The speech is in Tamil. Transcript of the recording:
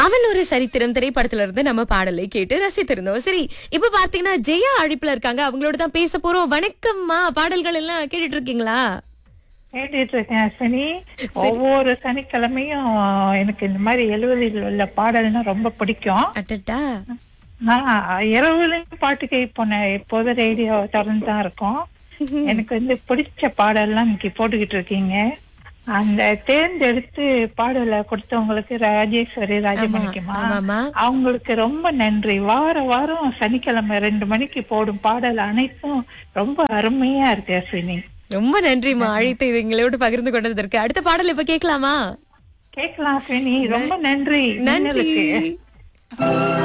அவன் ஒரு சரித்திரம் திரைப்படத்துல இருந்து நம்ம பாடலை கேட்டு ரசித்திருந்தோம் சரி இப்ப பாத்தீங்கன்னா ஜெயா அழைப்புல இருக்காங்க அவங்களோட தான் பேச போறோம் வணக்கம்மா பாடல்கள் எல்லாம் கேட்டுட்டு இருக்கீங்களா கேட்டுட்டு இருக்கேன் அஸ்வினி ஒவ்வொரு சனிக்கிழமையும் எனக்கு இந்த மாதிரி எழுபதில் உள்ள பாடல்னா ரொம்ப பிடிக்கும் அட்டட்டா நான் இரவுலையும் பாட்டு கேட்போன எப்போதும் ரேடியோ திறந்து தான் இருக்கும் எனக்கு வந்து பிடிச்ச பாடல்லாம் இன்னைக்கு போட்டுக்கிட்டு இருக்கீங்க அந்த தேர்ந்தெடுத்து பாடலை கொடுத்தவங்களுக்கு ராஜேஸ்வரி ராஜமணிக்குமா ஆமாமா அவங்களுக்கு ரொம்ப நன்றி வார வாரம் சனிக்கிழமை ரெண்டு மணிக்கு போடும் பாடல் அனைத்தும் ரொம்ப அருமையா இருக்கு அஸ்வினி ரொம்ப நன்றிம்மா அழைத்து இது எங்களோட பகிர்ந்து கொண்டதற்கு அடுத்த பாடல் இப்ப கேட்கலாமா கேட்கலாம் அஸ்வினி ரொம்ப நன்றி நன்றி மின்னலுக்கு.